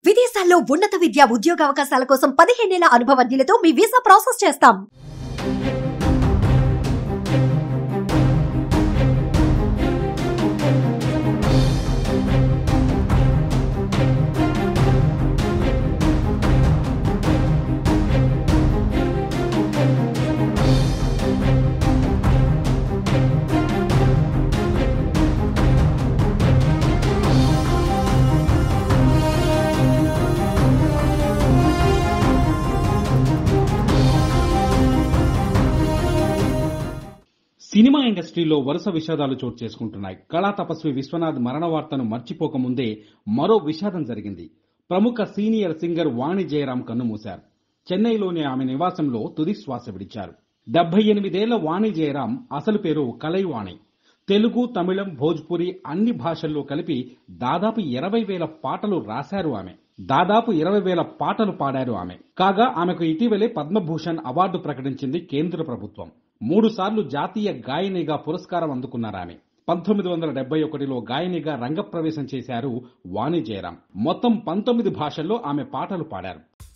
విదేశాల్లో ఉన్నత విద్య ఉద్యోగ అవకాశాల కోసం పదిహేనేళ్ల అనుభవజ్ఞులతో మీ వీసా ప్రాసెస్ చేస్తాం సినిమా ఇండస్ట్రీలో వరుస విషాదాలు చోటు చేసుకుంటున్నాయి కళా తపస్వి విశ్వనాథ్ మరణ వార్తను మర్చిపోకముందే మరో విషాదం జరిగింది ప్రముఖ సీనియర్ సింగర్ వాణి జయరాం కన్నుమూశారు చెన్నైలోని ఆమె నివాసంలో తుది శ్వాస విడిచారు డెబ్బై ఎనిమిదేళ్ల వాణి జయరాం అసలు పేరు కలైవాణి తెలుగు తమిళం భోజ్పురి అన్ని భాషల్లో కలిపి దాదాపు ఇరవై వేల పాటలు రాశారు ఆమె దాదాపు ఇరవై వేల పాటలు పాడారు ఆమె కాగా ఆమెకు ఇటీవలే పద్మభూషణ్ అవార్డు ప్రకటించింది కేంద్ర ప్రభుత్వం మూడు సార్లు జాతీయ గాయనిగా పురస్కారం అందుకున్నారు ఆమె పంతొమ్మిది వందల డెబ్బై ఒకటిలో గాయనిగా రంగప్రవేశం చేశారు వాణి జయరాం మొత్తం పంతొమ్మిది భాషల్లో ఆమె పాటలు పాడారు